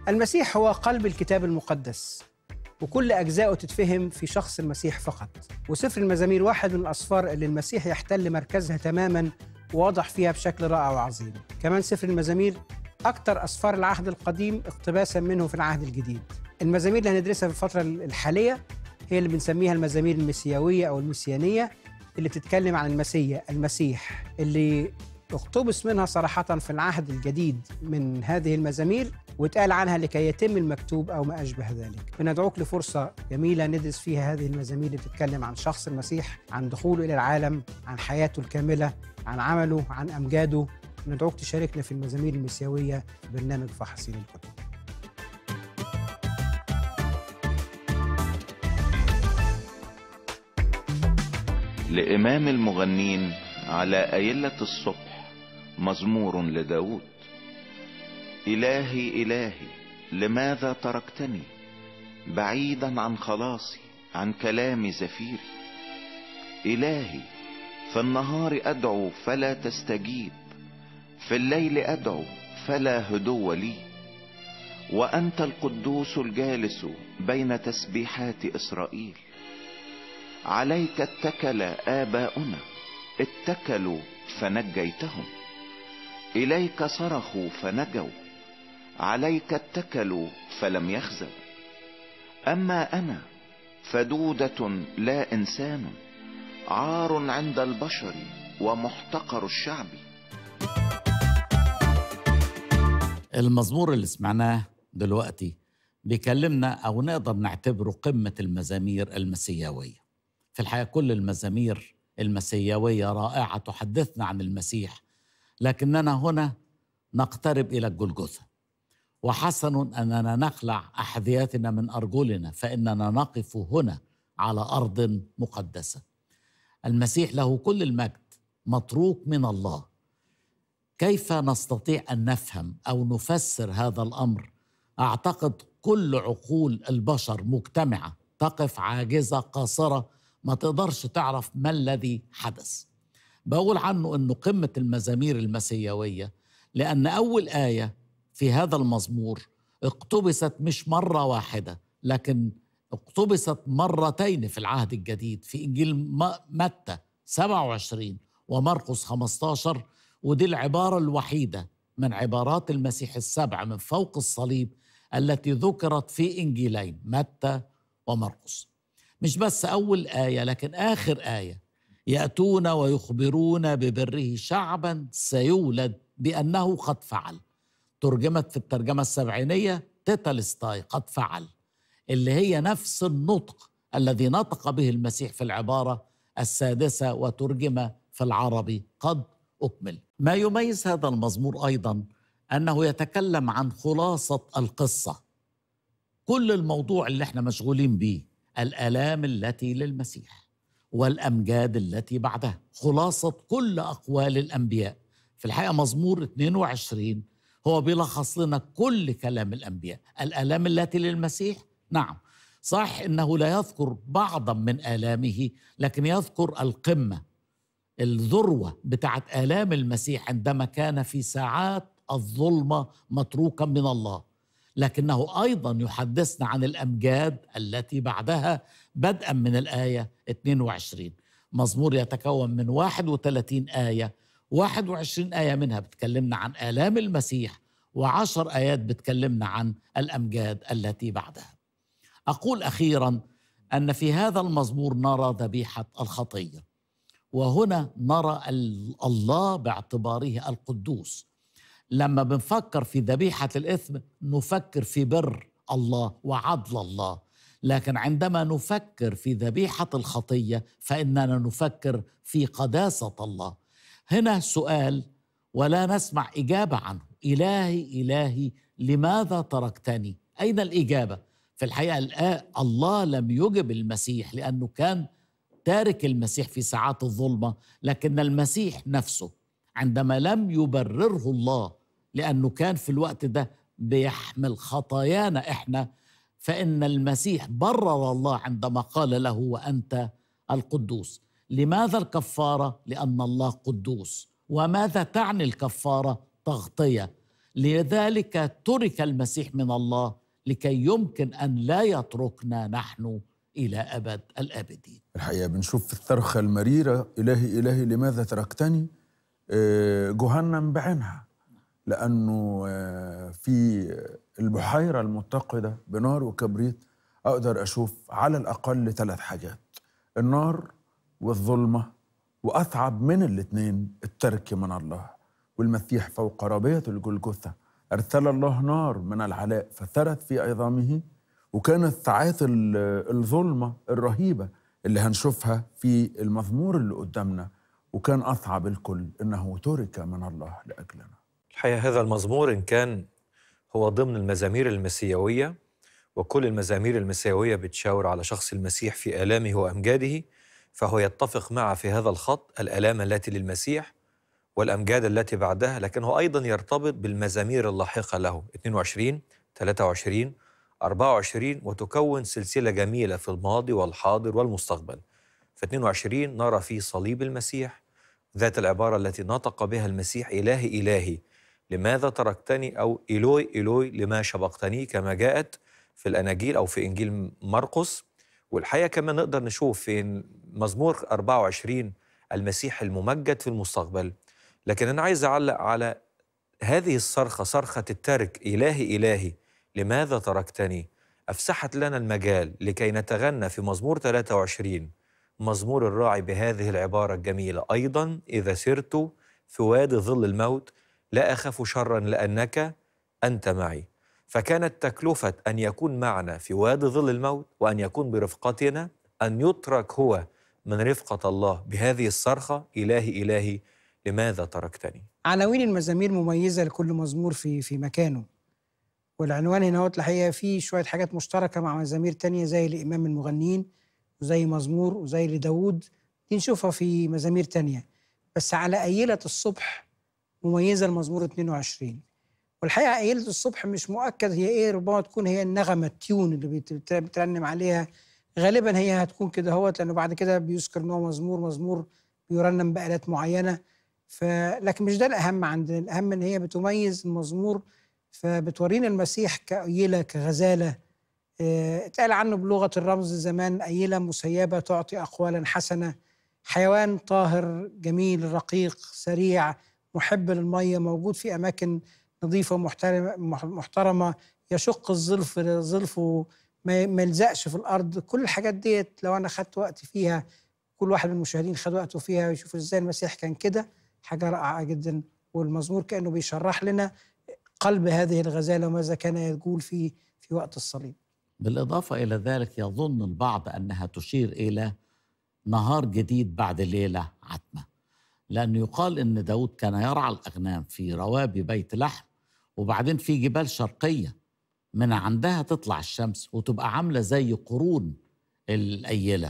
المسيح هو قلب الكتاب المقدس وكل أجزائه تتفهم في شخص المسيح فقط وسفر المزامير واحد من الأسفار اللي المسيح يحتل مركزها تماما وواضح فيها بشكل رائع وعظيم كمان سفر المزامير أكثر أسفار العهد القديم اقتباسا منه في العهد الجديد المزامير اللي هندرسها في الفترة الحالية هي اللي بنسميها المزامير المسيوية أو المسيانية اللي بتتكلم عن المسيح المسيح اللي اقتبس منها صراحة في العهد الجديد من هذه المزامير واتقال عنها لكي يتم المكتوب أو ما أشبه ذلك بندعوك لفرصة جميلة ندرس فيها هذه المزامير اللي بتتكلم عن شخص المسيح عن دخوله إلى العالم عن حياته الكاملة عن عمله عن أمجاده ندعوك تشاركنا في المزامير المسيوية في برنامج فحصين الكتب لإمام المغنين على أيلة الصبح مزمور لداود إلهي إلهي لماذا تركتني بعيدا عن خلاصي عن كلام زفيري إلهي في النهار أدعو فلا تستجيب في الليل أدعو فلا هدو لي وأنت القدوس الجالس بين تسبيحات إسرائيل عليك اتكل آباؤنا اتكلوا فنجيتهم إليك صرخوا فنجوا عليك اتكلوا فلم يخزوا أما أنا فدودة لا إنسان عار عند البشر ومحتقر الشعب المزمور اللي سمعناه دلوقتي بيكلمنا أو نقدر نعتبره قمة المزامير المسيوية في الحقيقة كل المزامير المسيوية رائعة تحدثنا عن المسيح لكننا هنا نقترب إلى الجلجثة وحسن أننا نخلع أحذيتنا من أرجلنا فإننا نقف هنا على أرض مقدسة المسيح له كل المجد متروك من الله كيف نستطيع ان نفهم او نفسر هذا الامر اعتقد كل عقول البشر مجتمعه تقف عاجزه قاصره ما تقدرش تعرف ما الذي حدث بقول عنه انه قمه المزامير المسيويه لان اول ايه في هذا المزمور اقتبست مش مره واحده لكن اقتبست مرتين في العهد الجديد في انجيل متى 27 ومرقس 15 ودي العبارة الوحيدة من عبارات المسيح السبع من فوق الصليب التي ذكرت في إنجيلين متى ومرقس مش بس أول آية لكن آخر آية يأتون ويخبرون ببره شعبا سيولد بأنه قد فعل ترجمت في الترجمة السبعينية تيتالستاي قد فعل اللي هي نفس النطق الذي نطق به المسيح في العبارة السادسة وترجم في العربي قد أكمل ما يميز هذا المزمور أيضا أنه يتكلم عن خلاصة القصة كل الموضوع اللي احنا مشغولين به الآلام التي للمسيح والأمجاد التي بعدها خلاصة كل أقوال الأنبياء في الحقيقة مزمور 22 هو بيلخص لنا كل كلام الأنبياء الآلام التي للمسيح نعم صح إنه لا يذكر بعضا من آلامه لكن يذكر القمة الذروة بتاعت آلام المسيح عندما كان في ساعات الظلمة متروكا من الله لكنه أيضا يحدثنا عن الأمجاد التي بعدها بدءا من الآية 22 مزمور يتكون من 31 آية 21 آية منها بتكلمنا عن آلام المسيح وعشر آيات بتكلمنا عن الأمجاد التي بعدها أقول أخيرا أن في هذا المزمور نرى ذبيحة الخطيه وهنا نرى الله باعتباره القدوس لما بنفكر في ذبيحه الاثم نفكر في بر الله وعدل الله لكن عندما نفكر في ذبيحه الخطيه فاننا نفكر في قداسه الله هنا سؤال ولا نسمع اجابه عنه الهي الهي لماذا تركتني اين الاجابه في الحقيقه الله لم يجب المسيح لانه كان تارك المسيح في ساعات الظلمه لكن المسيح نفسه عندما لم يبرره الله لانه كان في الوقت ده بيحمل خطايانا احنا فان المسيح برر الله عندما قال له وانت القدوس لماذا الكفاره لان الله قدوس وماذا تعني الكفاره تغطيه لذلك ترك المسيح من الله لكي يمكن ان لا يتركنا نحن الى ابد الابدين الحقيقة بنشوف في الصرخة المريرة إلهي إلهي لماذا تركتني آه، جهنم بعينها لأنه آه، في البحيرة المتقدة بنار وكبريت أقدر أشوف على الأقل ثلاث حاجات النار والظلمة وأصعب من الاتنين الترك من الله والمسيح فوق رابية الجلجثة أرسل الله نار من العلاء فثرت في عظامه وكانت ساعات ال- الظلمة الرهيبة اللي هنشوفها في المزمور اللي قدامنا وكان أصعب الكل إنه ترك من الله لأجلنا الحقيقة هذا المزمور إن كان هو ضمن المزامير المسيوية وكل المزامير المسيوية بتشاور على شخص المسيح في آلامه وأمجاده فهو يتفق مع في هذا الخط الآلام التي للمسيح والأمجاد التي بعدها لكنه أيضا يرتبط بالمزامير اللاحقة له 22 23 24 وتكون سلسلة جميلة في الماضي والحاضر والمستقبل في 22 نرى فيه صليب المسيح ذات العبارة التي نطق بها المسيح إلهي إلهي لماذا تركتني أو إلوي إلوي لما شبقتني كما جاءت في الأناجيل أو في إنجيل مرقس والحقيقة كمان نقدر نشوف في مزمور 24 المسيح الممجد في المستقبل لكن أنا عايز أعلق على هذه الصرخة صرخة الترك إلهي إلهي لماذا تركتني أفسحت لنا المجال لكي نتغنى في مزمور 23 مزمور الراعي بهذه العبارة الجميلة أيضا إذا سرت في وادي ظل الموت لا أخاف شرا لأنك أنت معي فكانت تكلفة أن يكون معنا في وادي ظل الموت وأن يكون برفقتنا أن يترك هو من رفقة الله بهذه الصرخة إلهي إلهي لماذا تركتني عناوين المزامير مميزه لكل مزمور في في مكانه والعنوان هنا هو الحقيقه فيه شويه حاجات مشتركه مع مزامير تانية زي لامام المغنيين وزي مزمور وزي لداوود دي نشوفها في مزامير تانية بس على أيلة الصبح مميزة المزمور 22 والحقيقة أيلة الصبح مش مؤكد هي إيه ربما تكون هي النغمة التيون اللي بت- بت- بترنم عليها غالبا هي هتكون كده هوت لأنه بعد كده بيذكر إن هو مزمور مزمور بيرنم بآلات معينة ف لكن مش ده الأهم عندنا الأهم إن هي بتميز المزمور فبتورينا المسيح كأيلة كغزالة آه، اتقال عنه بلغة الرمز زمان أيلة مسيبة تعطي أقوالا حسنة حيوان طاهر جميل رقيق سريع محب للمية موجود في أماكن نظيفة محترمة مح- محترمة يشق الظلف ظلفه ما ما يلزقش في الأرض كل الحاجات ديت لو أنا خدت وقت فيها كل واحد من المشاهدين خد وقته فيها ويشوف إزاي المسيح كان كده حاجة رائعة جدا والمزمور كأنه بيشرح لنا قلب هذه الغزالة وماذا كان يقول في في وقت الصليب بالإضافة إلى ذلك يظن البعض أنها تشير إلى نهار جديد بعد ليلة عتمة لأنه يقال أن داود كان يرعى الأغنام في روابي بيت لحم وبعدين في جبال شرقية من عندها تطلع الشمس وتبقى عاملة زي قرون الأيلة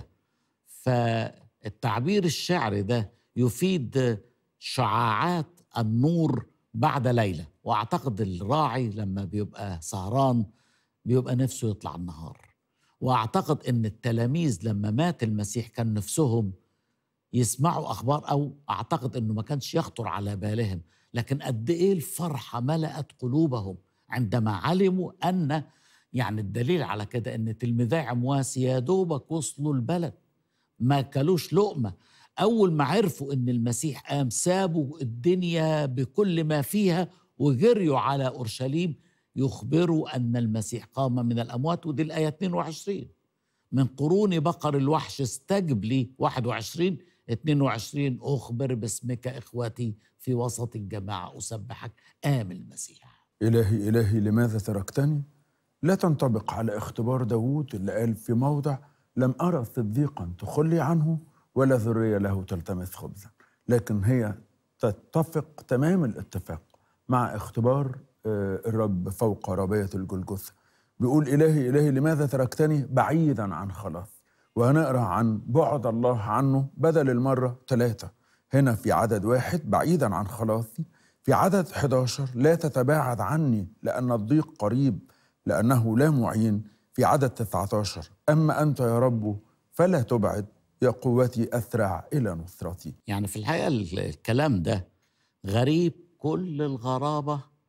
فالتعبير الشعري ده يفيد شعاعات النور بعد ليلة وأعتقد الراعي لما بيبقى سهران بيبقى نفسه يطلع النهار واعتقد ان التلاميذ لما مات المسيح كان نفسهم يسمعوا اخبار او اعتقد انه ما كانش يخطر على بالهم لكن قد ايه الفرحه ملأت قلوبهم عندما علموا ان يعني الدليل على كده ان تلميذي عمواس يا دوبك وصلوا البلد ما كلوش لقمه اول ما عرفوا ان المسيح قام سابوا الدنيا بكل ما فيها وجريوا على اورشليم يخبروا أن المسيح قام من الأموات ودي الآية 22 من قرون بقر الوحش استجب لي 21 22 أخبر باسمك إخوتي في وسط الجماعة أسبحك آم المسيح إلهي إلهي لماذا تركتني؟ لا تنطبق على اختبار داوود اللي قال في موضع لم أرى صديقا تخلي عنه ولا ذرية له تلتمس خبزا لكن هي تتفق تمام الاتفاق مع اختبار آه، الرب فوق رباية الجلجثة بيقول إلهي إلهي لماذا تركتني بعيدا عن خلاص وهنقرأ عن بعد الله عنه بدل المرة ثلاثة هنا في عدد واحد بعيدا عن خلاصي في عدد 11 لا تتباعد عني لأن الضيق قريب لأنه لا معين في عدد 19 أما أنت يا رب فلا تبعد يا قوتي أسرع إلى نصرتي يعني في الحقيقة ال- الكلام ده غريب كل الغرابة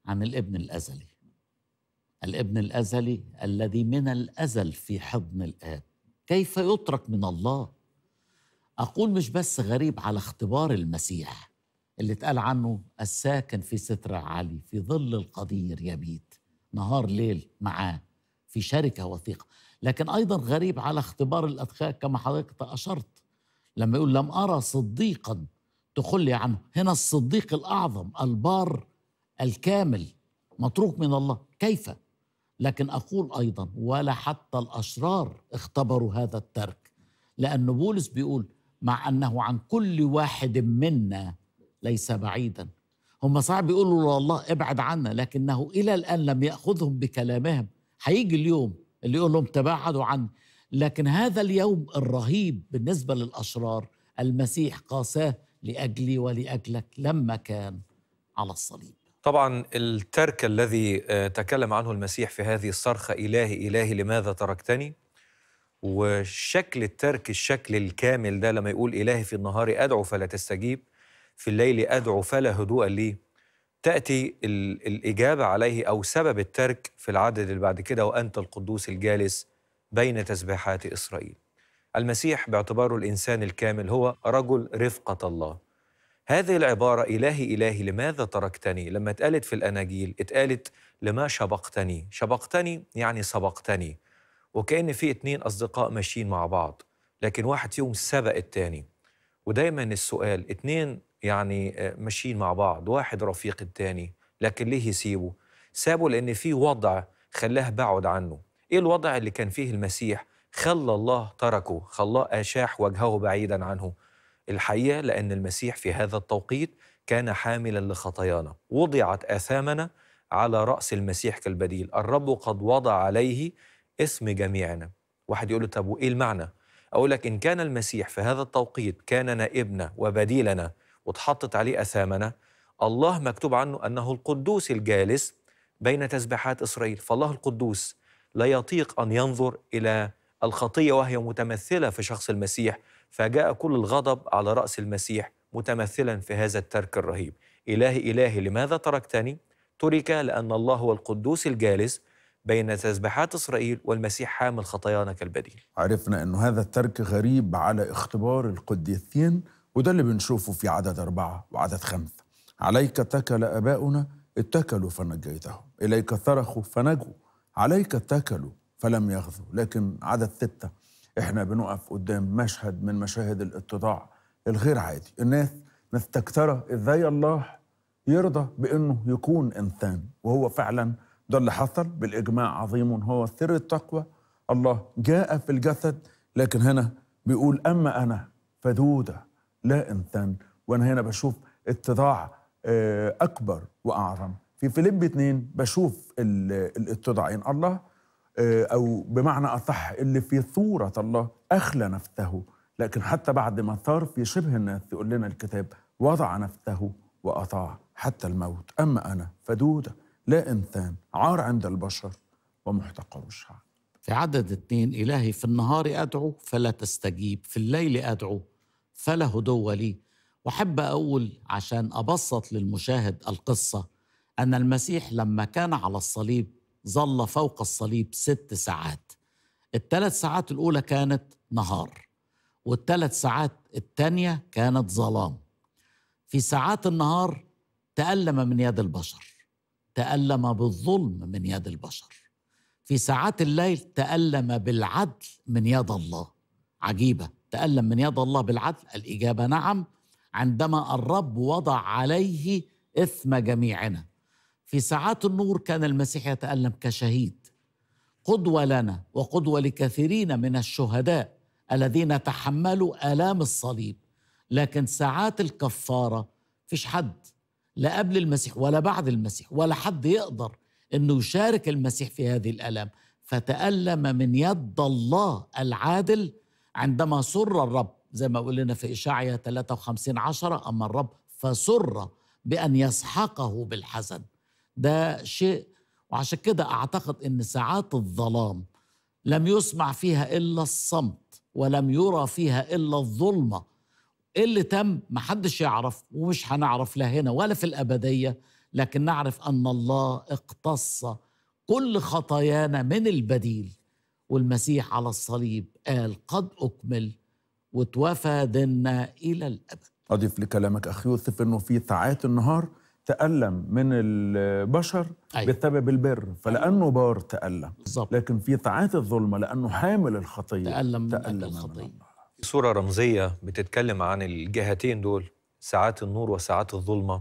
عن الابن الازلي الابن الازلي الذي من الازل في حضن الاب كيف يترك من الله اقول مش بس غريب على اختبار المسيح اللي اتقال عنه الساكن في ستر عالي في ظل القدير يبيت نهار ليل معاه في شركه وثيقه لكن ايضا غريب على اختبار الاتقياء كما حضرتك اشرت لما يقول لم ارى صديقا تخلي عنه هنا الصديق الاعظم البار الكامل متروك من الله كيف لكن اقول ايضا ولا حتى الاشرار اختبروا هذا الترك لان بولس بيقول مع انه عن كل واحد منا ليس بعيدا هم صعب يقولوا الله ابعد عنا لكنه الى الان لم ياخذهم بكلامهم هيجي اليوم اللي يقول لهم تباعدوا عني لكن هذا اليوم الرهيب بالنسبه للاشرار المسيح قاساه لاجلي ولاجلك لما كان على الصليب طبعا الترك الذي آه، تكلم عنه المسيح في هذه الصرخة إلهي إلهي لماذا تركتني وشكل الترك الشكل الكامل ده لما يقول إلهي في النهار أدعو فلا تستجيب في الليل أدعو فلا هدوء لي تأتي ال- الإجابة عليه أو سبب الترك في العدد اللي بعد كده وأنت القدوس الجالس بين تسبيحات إسرائيل المسيح باعتباره الإنسان الكامل هو رجل رفقة الله هذه العبارة إلهي إلهي لماذا تركتني لما اتقالت في الأناجيل اتقالت لما شبقتني شبقتني يعني سبقتني وكأن في اتنين أصدقاء ماشيين مع بعض لكن واحد فيهم سبق التاني ودايما السؤال اتنين يعني آه، ماشيين مع بعض واحد رفيق التاني لكن ليه يسيبه سابه لأن في وضع خلاه بعد عنه إيه الوضع اللي كان فيه المسيح خلى الله تركه خلاه أشاح وجهه بعيدا عنه الحقيقة لأن المسيح في هذا التوقيت كان حاملا لخطايانا وضعت آثامنا على رأس المسيح كالبديل الرب قد وضع عليه اسم جميعنا واحد يقول له طب وإيه المعنى أقول لك إن كان المسيح في هذا التوقيت كان نائبنا وبديلنا واتحطت عليه أثامنا الله مكتوب عنه أنه القدوس الجالس بين تسبيحات إسرائيل فالله القدوس لا يطيق أن ينظر إلى الخطية وهي متمثلة في شخص المسيح فجاء كل الغضب على رأس المسيح متمثلا في هذا الترك الرهيب إلهي إلهي لماذا تركتني؟ ترك لأن الله هو القدوس الجالس بين تسبيحات إسرائيل والمسيح حامل خطايانا كالبديل عرفنا انه هذا الترك غريب على اختبار القديسين وده اللي بنشوفه في عدد أربعة وعدد خمسة عليك اتكل آباؤنا اتكلوا فنجيتهم إليك صرخوا فنجوا عليك اتكلوا فلم يغزوا لكن عدد ستة احنا بنقف قدام مشهد من مشاهد الاتضاع الغير عادي الناس مستكترة ازاي الله يرضى بانه يكون انسان وهو فعلا ده اللي حصل بالاجماع عظيم هو سر التقوى الله جاء في الجسد لكن هنا بيقول اما انا فدوده لا انسان وانا هنا بشوف اتضاع آه، اكبر واعظم في فيليب اتنين بشوف ال- الاتضاعين الله آه، او بمعنى اصح اللي في صوره الله اخلى نفسه لكن حتى بعد ما صار في شبه الناس يقول لنا الكتاب وضع نفسه واطاع حتى الموت اما انا فدوده لا انسان عار عند البشر ومحتقر الشعب في عدد اتنين إلهي في النهار أدعو فلا تستجيب في الليل أدعو فلا هدو لي وأحب أقول عشان أبسط للمشاهد القصة أن المسيح لما كان على الصليب ظل فوق الصليب ست ساعات الثلاث ساعات الأولى كانت نهار والثلاث ساعات الثانية كانت ظلام في ساعات النهار تألم من يد البشر تألم بالظلم من يد البشر في ساعات الليل تألم بالعدل من يد الله عجيبة تألم من يد الله بالعدل الإجابة نعم عندما الرب وضع عليه إثم جميعنا في ساعات النور كان المسيح يتألم كشهيد قدوة لنا وقدوة لكثيرين من الشهداء الذين تحملوا آلام الصليب لكن ساعات الكفارة فيش حد لا قبل المسيح ولا بعد المسيح ولا حد يقدر انه يشارك المسيح في هذه الالام فتالم من يد الله العادل عندما سر الرب زي ما قلنا في اشعيا 53 عشرة اما الرب فسر بان يسحقه بالحزن ده شيء وعشان كده اعتقد ان ساعات الظلام لم يسمع فيها الا الصمت ولم يرى فيها الا الظلمه إيه اللي تم محدش يعرف ومش هنعرف لا هنا ولا في الأبدية لكن نعرف ان الله اقتص كل خطايانا من البديل والمسيح على الصليب قال قد اكمل وتوفى ديننا الى الابد أضيف لكلامك أخي يوسف أنه في ساعات النهار تألم من البشر أيوة. بسبب البر فلأنه بار تألم بالظبط لكن في ساعات الظلمة لأنه حامل الخطية تألم من أجل تألم من الخطية. الله. صورة رمزية بتتكلم عن الجهتين دول ساعات النور وساعات الظلمة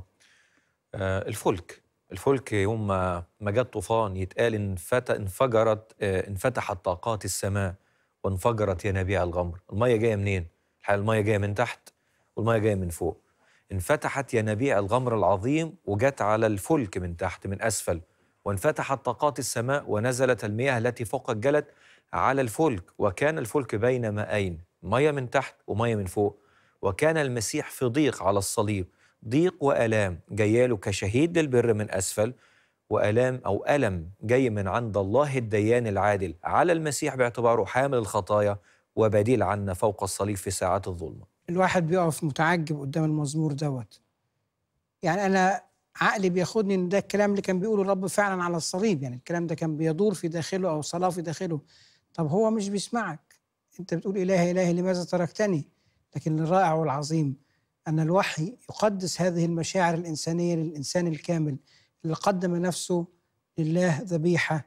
آه، الفلك الفلك يوم ما ما جه الطوفان يتقال انفت انفجرت آه، انفتحت طاقات السماء وانفجرت ينابيع الغمر المية جاية منين؟ الحقيقة المية جاية من تحت والمية جاية من فوق انفتحت ينابيع الغمر العظيم وجت على الفلك من تحت من أسفل وانفتحت طاقات السماء ونزلت المياه التي فوق الجلد على الفلك وكان الفلك بين مائين مية من تحت ومية من فوق وكان المسيح في ضيق على الصليب ضيق وآلام جاياله كشهيد للبر من أسفل وآلام أو ألم جاي من عند الله الديان العادل على المسيح باعتباره حامل الخطايا وبديل عنا فوق الصليب في ساعات الظلمة الواحد بيقف متعجب قدام المزمور دوت يعني انا عقلي بياخدني ان ده الكلام اللي كان بيقوله الرب فعلا على الصليب يعني الكلام ده كان بيدور في داخله او صلاه في داخله طب هو مش بيسمعك انت بتقول الهي الهي لماذا تركتني لكن الرائع والعظيم ان الوحي يقدس هذه المشاعر الانسانيه للانسان الكامل اللي قدم نفسه لله ذبيحه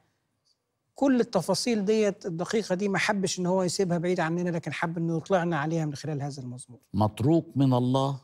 كل التفاصيل ديت الدقيقه دي ما حبش ان هو يسيبها بعيد عننا لكن حب انه يطلعنا عليها من خلال هذا المزمور متروك من الله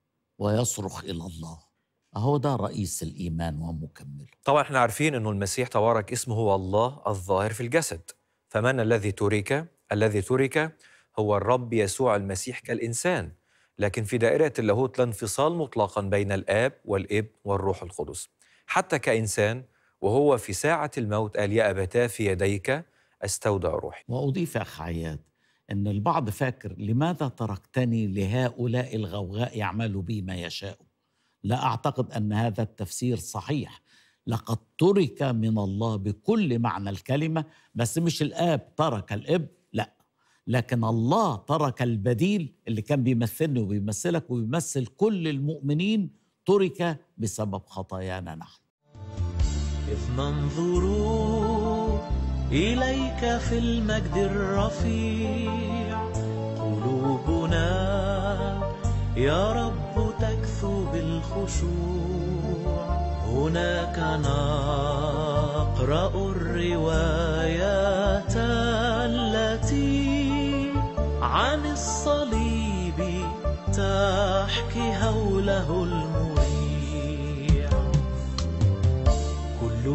ويصرخ الى الله اهو ده رئيس الايمان ومكمله طبعا احنا عارفين انه المسيح تبارك اسمه هو الله الظاهر في الجسد فمن الذي ترك الذي ترك هو الرب يسوع المسيح كالانسان لكن في دائره اللاهوت لا انفصال مطلقا بين الاب والابن والروح القدس حتى كانسان وهو في ساعه الموت قال يا ابتاه في يديك استودع روحي واضيف يا اخ عياد ان البعض فاكر لماذا تركتني لهؤلاء الغوغاء يعملوا بي ما يشاءوا لا اعتقد ان هذا التفسير صحيح لقد ترك من الله بكل معنى الكلمه بس مش الاب ترك الاب لا لكن الله ترك البديل اللي كان بيمثلني وبيمثلك وبيمثل كل المؤمنين ترك بسبب خطايانا نحن إذ ننظر إليك في المجد الرفيع قلوبنا يا رب تكثو بالخشوع هناك نقرأ الروايات التي عن الصليب تحكي هوله المريع كل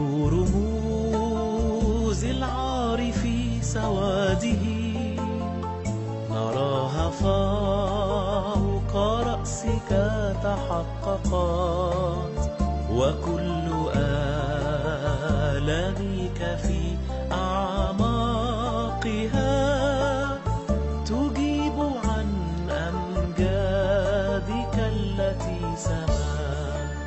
رموز العار في سواده نراها فوق رأسك تحققت وكل آلامك في أعماقها تجيب عن أمجادك التي سمت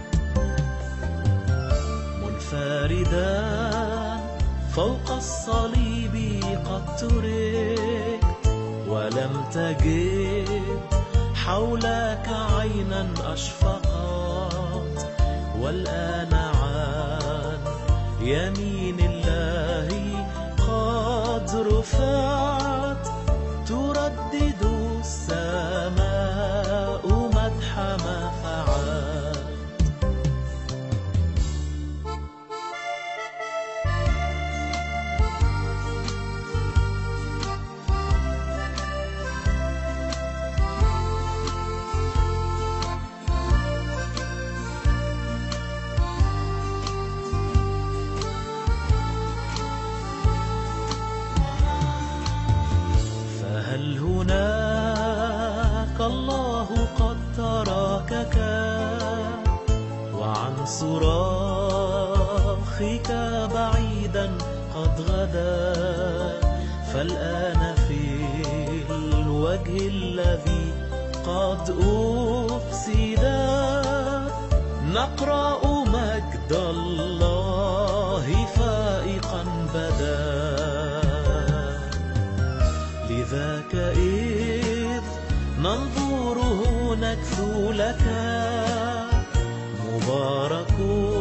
منفردا فوق الصليب قد تركت ولم تجد حولك عينا أشفقت والآن عن يمين الله قد رفعت تردد السماء مدح ما فعلت فهل هناك الله قد تركك وعن صراخك بعيدا قد غدا فالآن في الوجه الذي قد أفسد نقرأ مجد الله فائقا بدا لذاك إذ ننظره نكثو لك مبارك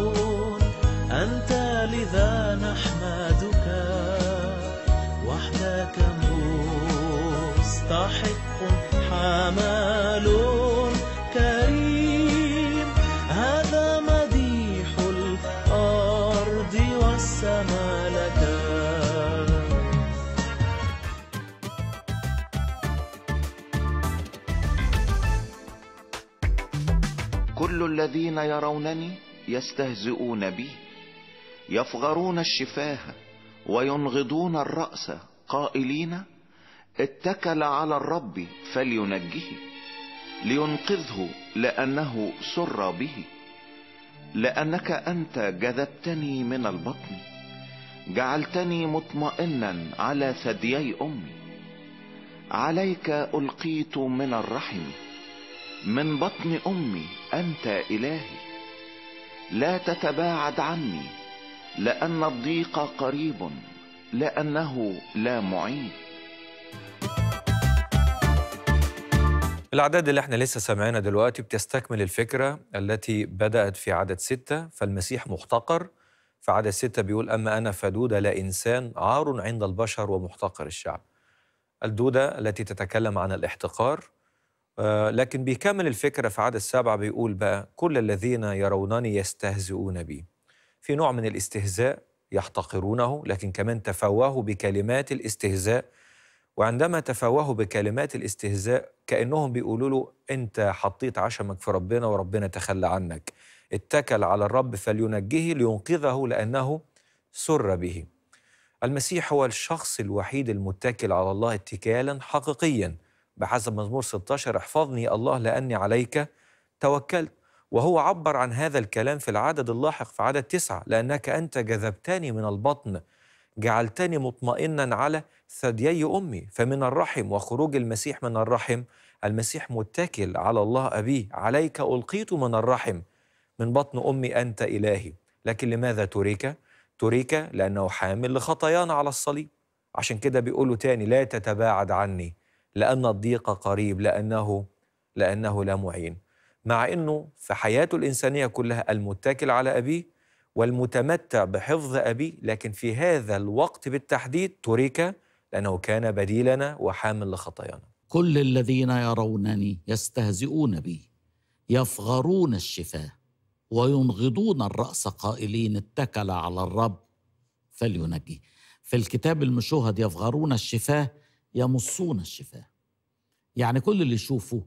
مستحق حمال كريم هذا مديح الأرض والسماء لك كل الذين يرونني يستهزئون بي يفغرون الشفاه وينغضون الرأس قائلين اتكل على الرب فلينجه لينقذه لأنه سر به لأنك أنت جذبتني من البطن جعلتني مطمئنا على ثديي أمي عليك ألقيت من الرحم من بطن أمي أنت إلهي لا تتباعد عني لأن الضيق قريب لأنه لا معين الأعداد اللي احنا لسه سامعينها دلوقتي بتستكمل الفكرة التي بدأت في عدد ستة فالمسيح محتقر في عدد ستة بيقول أما أنا فدودة لا إنسان عار عند البشر ومحتقر الشعب الدودة التي تتكلم عن الاحتقار آه، لكن بيكمل الفكرة في عدد سبعة بيقول بقى كل الذين يرونني يستهزئون بي في نوع من الاستهزاء يحتقرونه لكن كمان تفوهوا بكلمات الاستهزاء وعندما تفوهوا بكلمات الاستهزاء كأنهم بيقولوا له أنت حطيت عشمك في ربنا وربنا تخلى عنك اتكل على الرب فلينجيه لينقذه لأنه سر به المسيح هو الشخص الوحيد المتكل على الله اتكالا حقيقيا بحسب مزمور 16 احفظني الله لأني عليك توكلت وهو عبر عن هذا الكلام في العدد اللاحق في عدد تسعة لأنك أنت جذبتني من البطن جعلتني مطمئنا على ثديي أمي فمن الرحم وخروج المسيح من الرحم المسيح متكل على الله أبيه عليك ألقيت من الرحم من بطن أمي أنت إلهي لكن لماذا تريك؟ تريك لأنه حامل لخطايانا على الصليب عشان كده بيقولوا تاني لا تتباعد عني لأن الضيق قريب لأنه لأنه لا معين مع أنه في حياته الإنسانية كلها المتكل على أبيه والمتمتع بحفظ أبيه لكن في هذا الوقت بالتحديد ترك لأنه كان بديلنا وحامل لخطايانا كل الذين يرونني يستهزئون بي يفغرون الشفاه وينغضون الراس قائلين اتكل على الرب فلينجيه في الكتاب المشوهد يفغرون الشفاه يمصون الشفاه يعني كل اللي يشوفه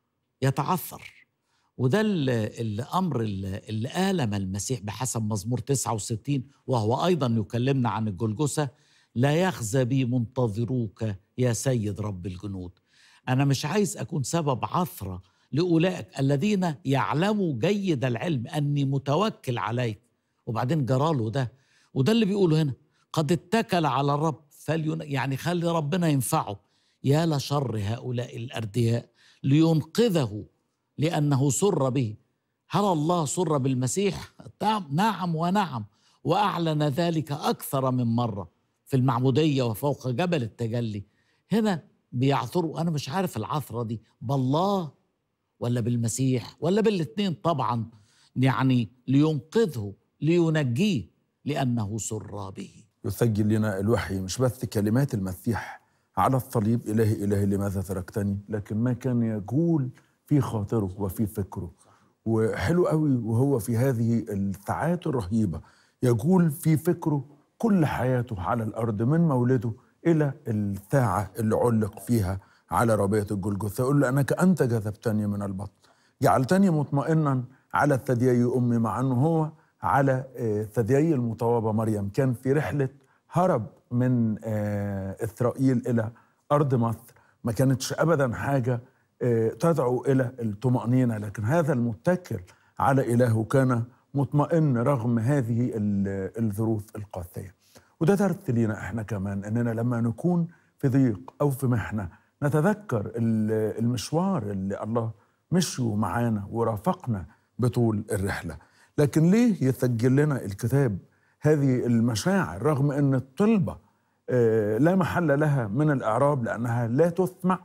يتعثر وده ال- الامر اللي اللي الم المسيح بحسب مزمور 69 وهو ايضا يكلمنا عن الجلجسه لا يخزى بي منتظروك يا سيد رب الجنود انا مش عايز اكون سبب عثره لاولئك الذين يعلموا جيد العلم اني متوكل عليك وبعدين جراله ده وده اللي بيقوله هنا قد اتكل على الرب فلين يعني خلي ربنا ينفعه يا لشر هؤلاء الاردياء لينقذه لانه سر به هل الله سر بالمسيح نعم نعم ونعم واعلن ذلك اكثر من مره في المعموديه وفوق جبل التجلي هنا بيعثروا انا مش عارف العثره دي بالله ولا بالمسيح ولا بالاثنين طبعا يعني لينقذه لينجيه لانه سر به يسجل لنا الوحي مش بس كلمات المسيح على الصليب إلهي إلهي لماذا تركتني لكن ما كان يجول في خاطره وفي فكره وحلو قوي وهو في هذه الساعات الرهيبة يجول في فكره كل حياته على الأرض من مولده إلى الساعة اللي علق فيها على ربية الجلجثة يقول له أنك أنت جذبتني من البطن جعلتني مطمئنا على ثديي أمي مع أنه هو على آه، ثديي المطوبة مريم كان في رحلة هرب من آه، إسرائيل إلى أرض مصر ما كانتش أبدا حاجة آه، تدعو إلى الطمأنينة لكن هذا المتكل على إلهه كان مطمئن رغم هذه ال- الظروف القاسية وده درس لينا احنا كمان اننا لما نكون في ضيق او في محنه نتذكر ال- المشوار اللي الله مشوا معانا ورافقنا بطول الرحله لكن ليه يسجل لنا الكتاب هذه المشاعر رغم ان الطلبه آه، لا محل لها من الاعراب لانها لا تسمع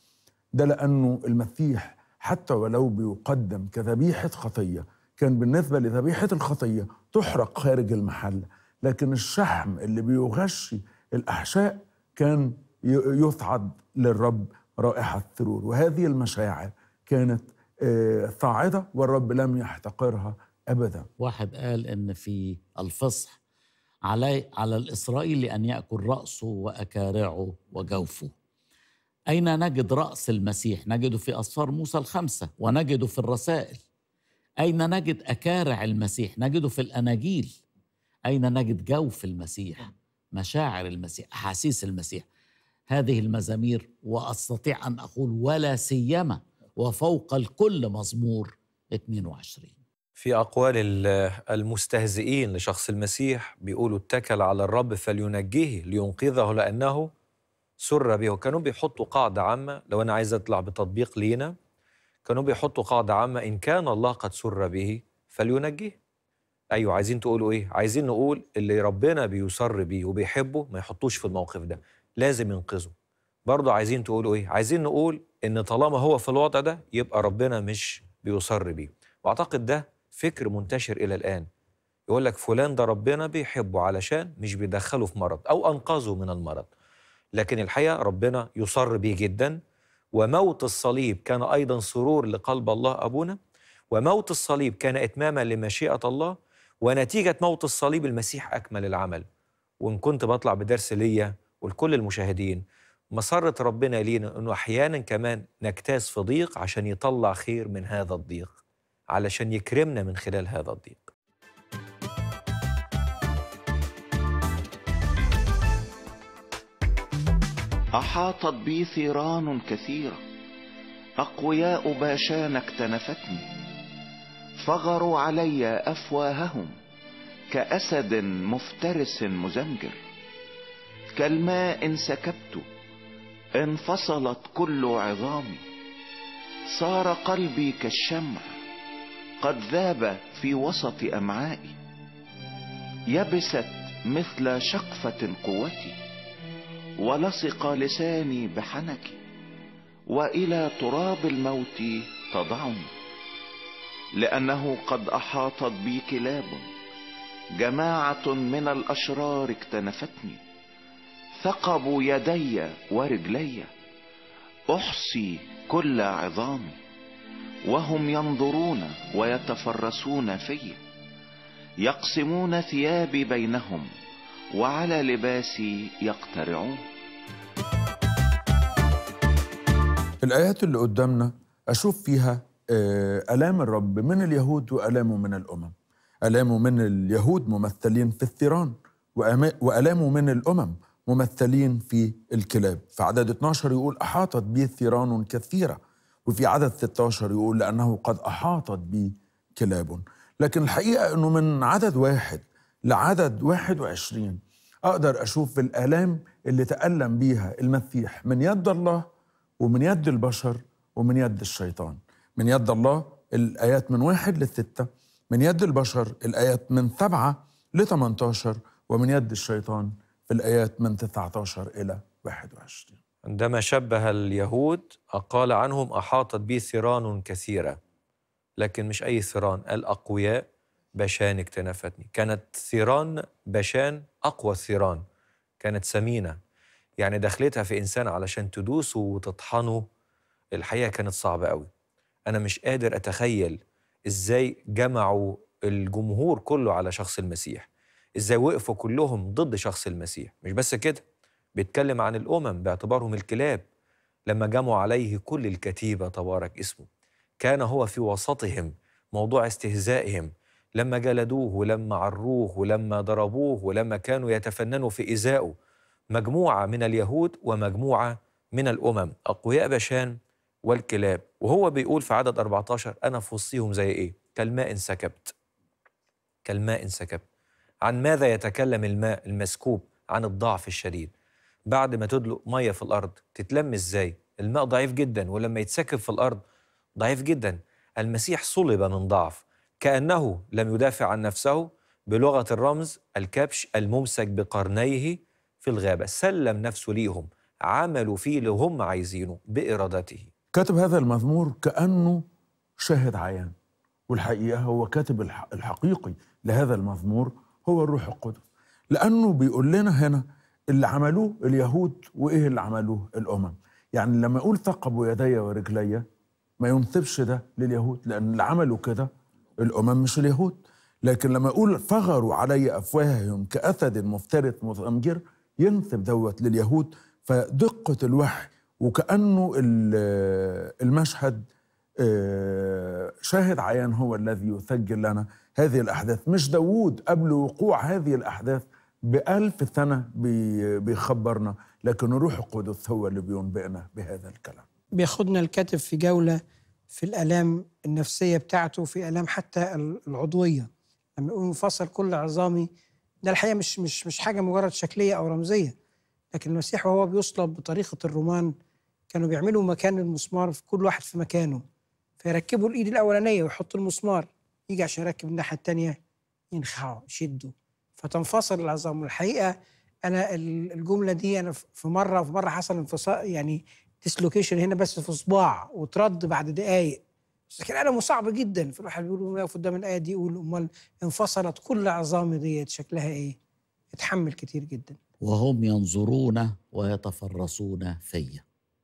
ده لأنه المسيح حتى ولو بيقدم كذبيحة خطية كان بالنسبة لذبيحة الخطية تحرق خارج المحل لكن الشحم اللي بيغشي الأحشاء كان ي- يصعد للرب رائحة سرور وهذه المشاعر كانت آه، صاعدة والرب لم يحتقرها أبدا واحد قال ان في الفصح علي على الاسرائيلي ان ياكل راسه واكارعه وجوفه اين نجد راس المسيح نجده في اسفار موسى الخمسه ونجده في الرسائل اين نجد اكارع المسيح نجده في الاناجيل اين نجد جوف المسيح مشاعر المسيح احاسيس المسيح هذه المزامير واستطيع ان اقول ولا سيما وفوق الكل مزمور 22 في أقوال ال- المستهزئين لشخص المسيح بيقولوا اتكل على الرب فلينجيه لينقذه لأنه سر به وكانوا بيحطوا قاعدة عامة لو أنا عايز أطلع بتطبيق لينا كانوا بيحطوا قاعدة عامة إن كان الله قد سر به فلينجيه أيوة عايزين تقولوا إيه؟ عايزين نقول اللي ربنا بيسر بيه وبيحبه ما يحطوش في الموقف ده لازم ينقذه برضه عايزين تقولوا إيه؟ عايزين نقول إن طالما هو في الوضع ده يبقى ربنا مش بيسر بيه واعتقد ده فكر منتشر الى الان يقول لك فلان ده ربنا بيحبه علشان مش بيدخله في مرض او انقذه من المرض لكن الحقيقه ربنا يصر بيه جدا وموت الصليب كان ايضا سرور لقلب الله ابونا وموت الصليب كان اتماما لمشيئه الله ونتيجه موت الصليب المسيح اكمل العمل وان كنت بطلع بدرس ليا ولكل المشاهدين مسرة ربنا لينا انه احيانا كمان نجتاز في ضيق عشان يطلع خير من هذا الضيق علشان يكرمنا من خلال هذا الضيق أحاطت بي ثيران كثيرة أقوياء باشان اكتنفتني فغروا علي أفواههم كأسد مفترس مزمجر كالماء سكبت انفصلت كل عظامي صار قلبي كالشمع قد ذاب في وسط أمعائي يبست مثل شقفة قوتي ولصق لساني بحنكي والى تراب الموت تضعني لانه قد احاطت بي كلاب جماعه من الاشرار اكتنفتني ثقبوا يدي ورجلي احصي كل عظامي وهم ينظرون ويتفرسون في يقسمون ثيابي بينهم وعلى لباسي يقترعون الآيات اللي قدامنا أشوف فيها آه، آلام الرب من اليهود وآلامه من الأمم آلامه من اليهود ممثلين في الثيران وأما- وآلامه من الأمم ممثلين في الكلاب في عدد 12 يقول أحاطت بي ثيران كثيرة وفي عدد 16 يقول لأنه قد أحاطت بي كلاب لكن الحقيقة أنه من عدد واحد لعدد 21 أقدر أشوف الآلام اللي تألم بيها المسيح من يد الله ومن يد البشر ومن يد الشيطان من يد الله الآيات من واحد لستة من يد البشر الآيات من سبعة ل 18 ومن يد الشيطان في الآيات من 19 إلى 21 عندما شبه اليهود قال عنهم أحاطت بي ثيران كثيرة لكن مش أي ثيران الأقوياء بشان اكتنفتني كانت ثيران بشان أقوى الثيران كانت سمينة يعني دخلتها في إنسان علشان تدوسه وتطحنه الحقيقة كانت صعبة قوي أنا مش قادر أتخيل إزاي جمعوا الجمهور كله على شخص المسيح إزاي وقفوا كلهم ضد شخص المسيح مش بس كده بيتكلم عن الأمم باعتبارهم الكلاب لما جمعوا عليه كل الكتيبة تبارك اسمه كان هو في وسطهم موضوع استهزائهم لما جلدوه ولما عروه ولما ضربوه ولما كانوا يتفننوا في إزائه مجموعة من اليهود ومجموعة من الأمم أقوياء بشان والكلاب وهو بيقول في عدد 14 أنا في وسطهم زي إيه كالماء انسكبت كالماء انسكبت عن ماذا يتكلم الماء المسكوب عن الضعف الشديد بعد ما تدلق ميه في الارض تتلم ازاي الماء ضعيف جدا ولما يتسكب في الارض ضعيف جدا المسيح صلب من ضعف كانه لم يدافع عن نفسه بلغه الرمز الكبش الممسك بقرنيه في الغابه سلم نفسه ليهم عملوا فيه اللي هم عايزينه بارادته كاتب هذا المزمور كأنه شاهد عيان والحقيقة هو كاتب الح- الحقيقي لهذا المزمور هو الروح القدس لأنه بيقول لنا هنا اللي عملوه اليهود وإيه اللي عملوه الأمم يعني لما اقول ثقبوا يدي ورجلي ما ينسبش ده لليهود لان اللي عملوا كده الامم مش اليهود لكن لما اقول فغروا علي افواههم كاسد مفترس متأمجر ينسب دوت لليهود فدقه الوحي وكانه ال- المشهد آه، شاهد عيان هو الذي يسجل لنا هذه الأحداث مش داوود قبل وقوع هذه الأحداث بألف سنة بي- بيخبرنا لكن الروح القدس هو اللي بينبئنا بهذا الكلام بياخدنا الكاتب في جولة في الآلام النفسية بتاعته في آلام حتى العضوية لما يقول انفصل كل عظامي ده الحقيقة مش مش مش حاجة مجرد شكلية أو رمزية لكن المسيح وهو بيصلب بطريقة الرومان كانوا بيعملوا مكان المسمار في كل واحد في مكانه فيركبوا الإيد الأولانية ويحطوا المسمار يجي عشان يركب الناحية التانية ينخعوا يشدوا فتنفصل العظام والحقيقة أنا ال- الجملة دي أنا ف- في مرة في مرة حصل انفصال يعني ديسلوكيشن هنا بس في صباع وترد بعد دقايق بس كان ألمه صعب جدا فالواحد بيقول يقف قدام الآية دي يقول أمال انفصلت كل عظامي ديت شكلها إيه؟ اتحمل كتير جدا وهم ينظرون ويتفرسون في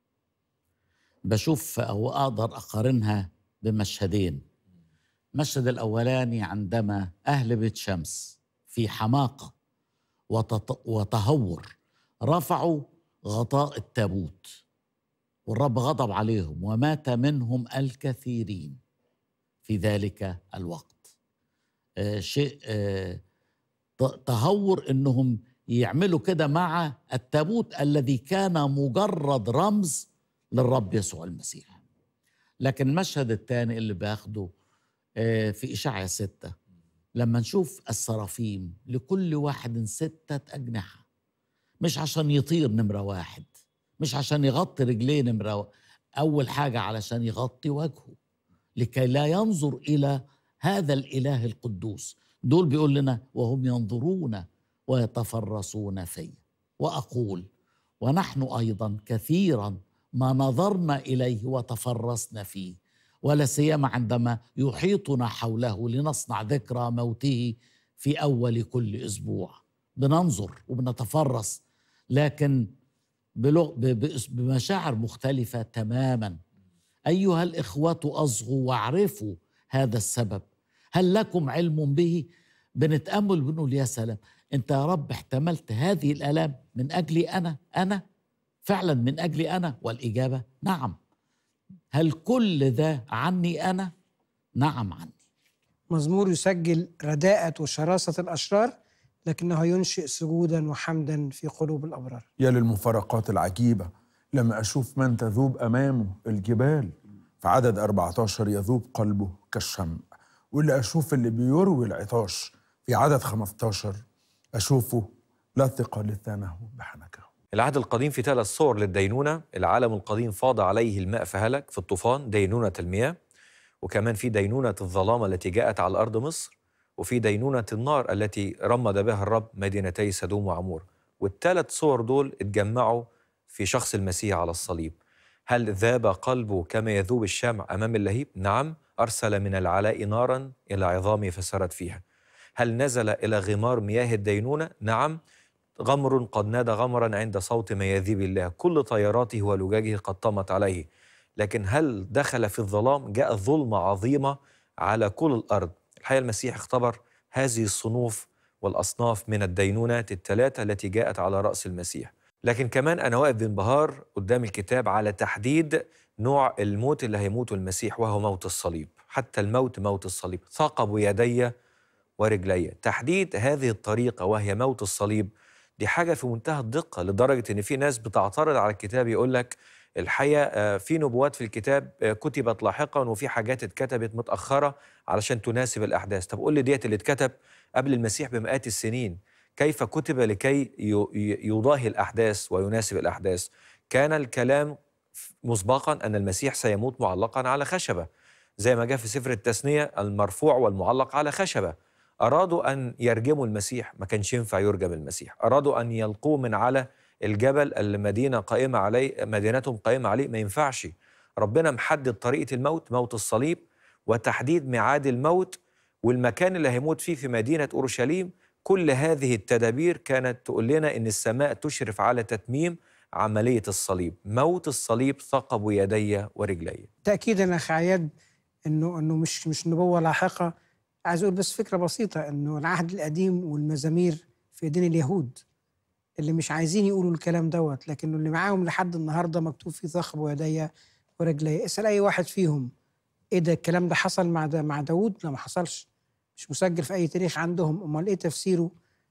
بشوف او اقدر اقارنها بمشهدين المشهد الاولاني عندما اهل بيت شمس في حماقه وتط- وتهور رفعوا غطاء التابوت والرب غضب عليهم ومات منهم الكثيرين في ذلك الوقت آه شيء آه ت- تهور انهم يعملوا كده مع التابوت الذي كان مجرد رمز للرب يسوع المسيح لكن المشهد الثاني اللي باخده آه، في إشاعية ستة لما نشوف السرافيم لكل واحد ستة أجنحة مش عشان يطير نمرة واحد مش عشان يغطي رجليه نمرة و... أول حاجة علشان يغطي وجهه لكي لا ينظر إلى هذا الإله القدوس دول بيقول لنا وهم ينظرون ويتفرسون في وأقول ونحن أيضا كثيرا ما نظرنا إليه وتفرسنا فيه ولا سيما عندما يحيطنا حوله لنصنع ذكرى موته في أول كل أسبوع بننظر وبنتفرس لكن بلغ... ب... ب... بمشاعر مختلفة تماما أيها الإخوة أصغوا واعرفوا هذا السبب هل لكم علم به بنتأمل بنقول يا سلام أنت يا رب احتملت هذه الآلام من أجلي أنا أنا فعلا من أجلي أنا والإجابة نعم هل كل ذا عني أنا نعم عني مزمور يسجل رداءة وشراسة الأشرار لكنه ينشئ سجودا وحمدا في قلوب الأبرار يا للمفارقات العجيبة لما أشوف من تذوب أمامه الجبال في عدد 14 يذوب قلبه كالشمع واللي أشوف اللي بيروي العطاش في عدد 15 أشوفه لثق لسانه بحنكه العهد القديم في ثلاث صور للدينونة العالم القديم فاض عليه الماء فهلك في الطوفان دينونة المياه وكمان في دينونة الظلام التي جاءت على أرض مصر وفي دينونة النار التي رمد بها الرب مدينتي سدوم وعمور والثلاث صور دول اتجمعوا في شخص المسيح على الصليب هل ذاب قلبه كما يذوب الشمع أمام اللهيب؟ نعم أرسل من العلاء نارا إلى عظامه فسرت فيها هل نزل إلى غمار مياه الدينونة؟ نعم غمر قد نادى غمرا عند صوت مياذيب الله كل طياراته ولجاجه قد طمت عليه لكن هل دخل في الظلام جاء ظلمة عظيمة على كل الأرض الحقيقة المسيح اختبر هذه الصنوف والأصناف من الدينونات الثلاثة التي جاءت على رأس المسيح لكن كمان أنا واقف بانبهار قدام الكتاب على تحديد نوع الموت اللي هيموته المسيح وهو موت الصليب حتى الموت موت الصليب ثقبوا يدي ورجلي تحديد هذه الطريقة وهي موت الصليب دي حاجة في منتهى الدقة لدرجة إن في ناس بتعترض على الكتاب يقول لك الحقيقة آه، في نبوات في الكتاب آه، كتبت لاحقا وفي حاجات اتكتبت متأخرة علشان تناسب الأحداث طب قول لي ديت اللي اتكتب قبل المسيح بمئات السنين كيف كتب لكي ي- ي- يضاهي الأحداث ويناسب الأحداث كان الكلام مسبقا أن المسيح سيموت معلقا على خشبة زي ما جاء في سفر التثنية المرفوع والمعلق على خشبة أرادوا أن يرجموا المسيح ما كانش ينفع يرجم المسيح أرادوا أن يلقوه من على الجبل اللي مدينة قائمة عليه مدينتهم قائمة عليه ما ينفعش ربنا محدد طريقة الموت موت الصليب وتحديد ميعاد الموت والمكان اللي هيموت فيه في مدينة أورشليم كل هذه التدابير كانت تقول لنا إن السماء تشرف على تتميم عملية الصليب موت الصليب ثقب يدي ورجلي تاكيدا يا اخ عياد انه انه مش مش نبوه لاحقه عايز اقول بس فكره بسيطه انه العهد القديم والمزامير في ايدين اليهود اللي مش عايزين يقولوا الكلام دوت لكنه اللي معاهم لحد النهارده مكتوب فيه ثقب ويدي ورجلي اسال اي واحد فيهم ايه ده الكلام ده حصل مع دا مع داوود لا ما حصلش مش مسجل في اي تاريخ عندهم امال ايه تفسيره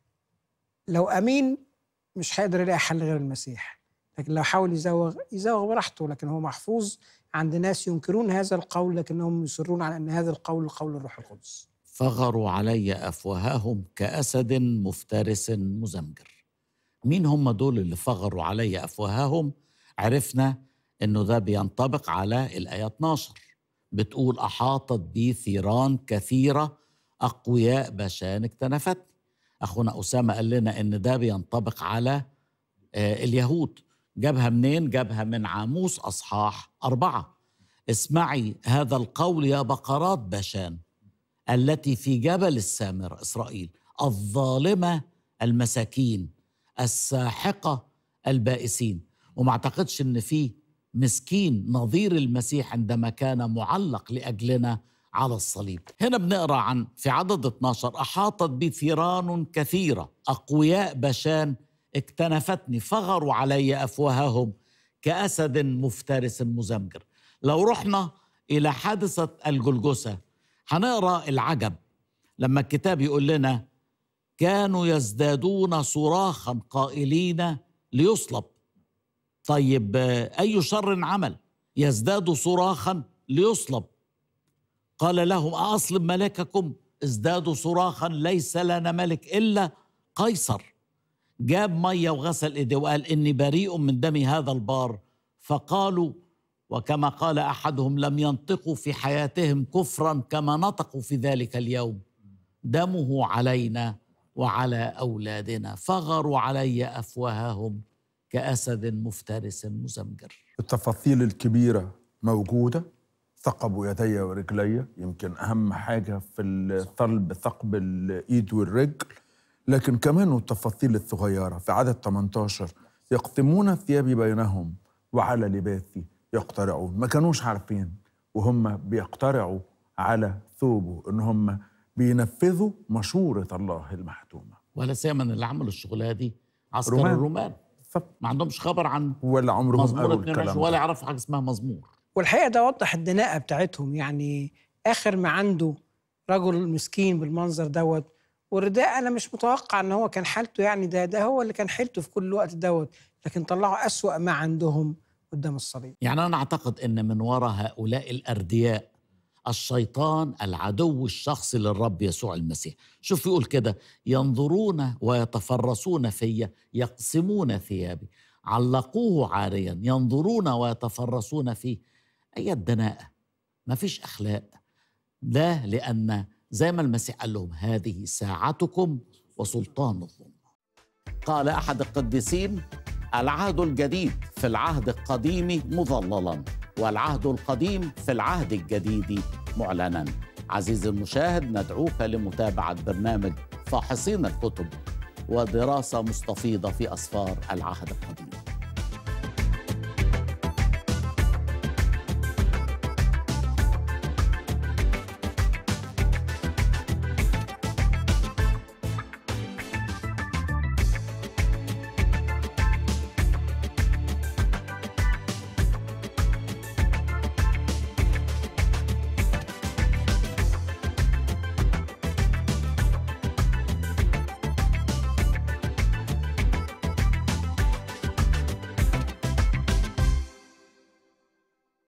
لو امين مش هيقدر يلاقي حل غير المسيح لكن لو حاول يزوغ يزوغ براحته لكن هو محفوظ عند ناس ينكرون هذا القول لكنهم يصرون على ان هذا القول قول الروح القدس فغروا علي افواههم كاسد مفترس مزمجر مين هم دول اللي فغروا علي افواههم عرفنا انه ده بينطبق على الايه 12 بتقول احاطت بي ثيران كثيره اقوياء بشان اكتنفتني اخونا اسامه قال لنا ان ده بينطبق على آه، اليهود جابها منين جابها من عاموس اصحاح اربعه اسمعي هذا القول يا بقرات بشان التي في جبل السامر اسرائيل الظالمه المساكين الساحقه البائسين وما اعتقدش ان في مسكين نظير المسيح عندما كان معلق لاجلنا على الصليب هنا بنقرا عن في عدد 12 احاطت بي ثيران كثيره اقوياء بشان اكتنفتني فغروا علي افواههم كاسد مفترس مزمجر لو رحنا الى حادثه الجلجسه هنقرا العجب لما الكتاب يقول لنا كانوا يزدادون صراخا قائلين ليصلب طيب آه، اي شر عمل يزداد صراخا ليصلب قال لهم أصلب ملككم ازدادوا صراخا ليس لنا ملك إلا قيصر جاب مية وغسل إيديه وقال إني بريء من دم هذا البار فقالوا وكما قال أحدهم لم ينطقوا في حياتهم كفرا كما نطقوا في ذلك اليوم دمه علينا وعلى أولادنا فغروا علي أفواههم كأسد مفترس مزمجر التفاصيل الكبيرة موجودة ثقب يدي ورجلي يمكن أهم حاجة في الثلب ثقب الإيد والرجل لكن كمان التفاصيل الصغيرة في عدد 18 يقسمون ثيابي بينهم وعلى لباسي يقترعون ما كانوش عارفين وهم بيقترعوا على ثوبه ان هم بينفذوا مشورة الله المحتومة ولا سيما إن اللي عملوا الشغلانه دي عسكر رومان. الرومان ف- ما عندهمش خبر عن ولا عمرهم مزمور قالوا 22 الكلام ولا ده يعرفوا حاجه اسمها مزمور والحقيقه ده وضح الدناءه بتاعتهم يعني اخر ما عنده رجل مسكين بالمنظر دوت والرداء انا مش متوقع ان هو كان حالته يعني ده ده هو اللي كان حيلته في كل الوقت دوت لكن طلعوا اسوأ ما عندهم قدام الصليب يعني انا اعتقد ان من وراء هؤلاء الاردياء الشيطان العدو الشخصي للرب يسوع المسيح شوف يقول كده ينظرون ويتفرسون في يقسمون ثيابي علقوه عاريا ينظرون ويتفرسون فيه اي الدناءه ما فيش اخلاق ده لان زي ما المسيح قال لهم هذه ساعتكم وسلطان الظلم قال احد القديسين العهد الجديد في العهد القديم مظللا والعهد القديم في العهد الجديد معلنا عزيزي المشاهد ندعوك لمتابعه برنامج فاحصين الكتب ودراسه مستفيضه في اسفار العهد القديم